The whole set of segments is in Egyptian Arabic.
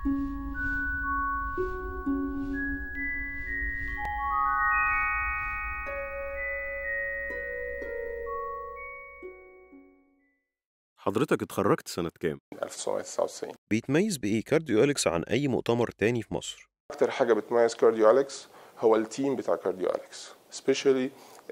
حضرتك اتخرجت سنة كام؟ 1999 بيتميز بإيه كارديو أليكس عن أي مؤتمر تاني في مصر؟ اكتر حاجه بتميز كارديو اليكس هو التيم بتاع كارديو اليكس سبيشالي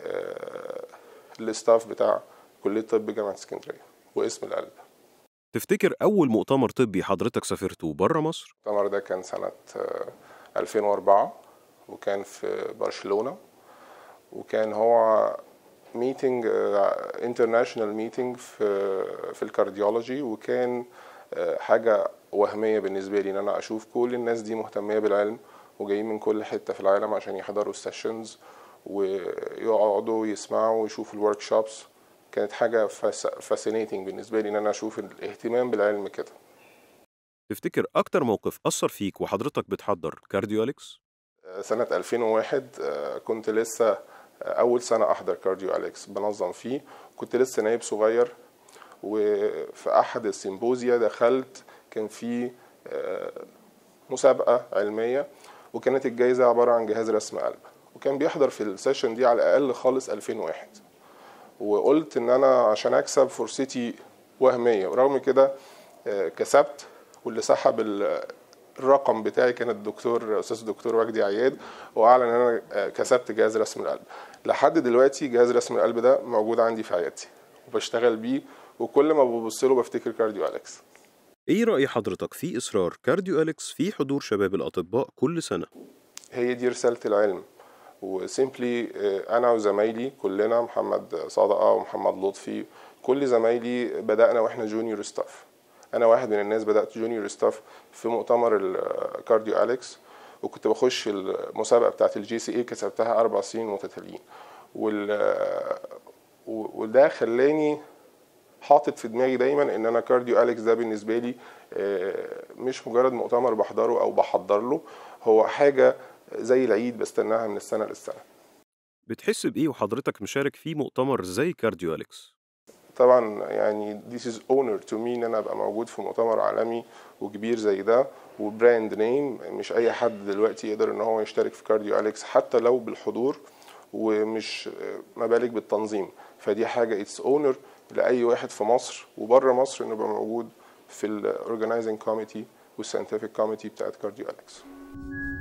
الستاف بتاع كليه طب جامعه اسكندريه واسم القلب تفتكر أول مؤتمر طبي حضرتك سافرته بره مصر؟ المؤتمر ده كان سنه آه، 2004 وكان في برشلونه وكان هو ميتنج انترناشونال ميتنج في في الكارديولوجي وكان آه، حاجه وهميه بالنسبه لي ان انا اشوف كل الناس دي مهتميه بالعلم وجايين من كل حته في العالم عشان يحضروا السيشنز ويقعدوا يسمعوا ويشوفوا الورك شوبس كانت حاجه فاسينيتنج بالنسبه لي ان انا اشوف الاهتمام بالعلم كده تفتكر أكتر موقف أثر فيك وحضرتك بتحضر كارديو أليكس؟ سنة 2001 آه، كنت لسه آه، أول سنة أحضر كارديو أليكس بنظم فيه كنت لسه نايب صغير وفي أحد السيمبوزيا دخلت كان في آه، مسابقة علمية وكانت الجايزة عبارة عن جهاز رسم قلب وكان بيحضر في السيشن دي على الأقل خالص 2001 وقلت إن أنا عشان أكسب فرصتي وهمية ورغم كده آه، كسبت واللي سحب ال- الرقم بتاعي كان الدكتور استاذ الدكتور وجدي عياد واعلن ان انا آه، كسبت جهاز رسم القلب لحد دلوقتي جهاز رسم القلب ده موجود عندي في عيادتي وبشتغل بيه وكل ما ببص له بفتكر كارديو اليكس إيه رأي حضرتك في إصرار كارديو أليكس في حضور شباب الأطباء كل سنة؟ هي دي رسالة العلم وسيمبلي أنا وزمايلي كلنا محمد صدقة ومحمد لطفي كل زمايلي بدأنا وإحنا جونيور ستاف أنا واحد من الناس بدأت جونيور ستاف في مؤتمر الكارديو أليكس وكنت بخش المسابقة بتاعت الجي سي اي كسبتها أربع سنين متتاليين وال وده خلاني حاطط في دماغي دايما ان انا كارديو اليكس ده بالنسبه لي آه، مش مجرد مؤتمر بحضره او بحضر له هو حاجه زي العيد بستناها من السنه للسنه بتحس بإيه وحضرتك مشارك في مؤتمر زي كارديو أليكس؟ طبعا يعني this is honor to me ان انا ابقى موجود في مؤتمر عالمي وكبير زي ده وبراند نيم مش اي حد دلوقتي يقدر ان هو يشترك في كارديو اليكس حتى لو بالحضور ومش ما بالك بالتنظيم فدي حاجه اتس اونر لاي واحد في مصر وبره مصر انه يبقى موجود في الاورجنايزنج كوميتي والساينتفك كوميتي بتاعت كارديو اليكس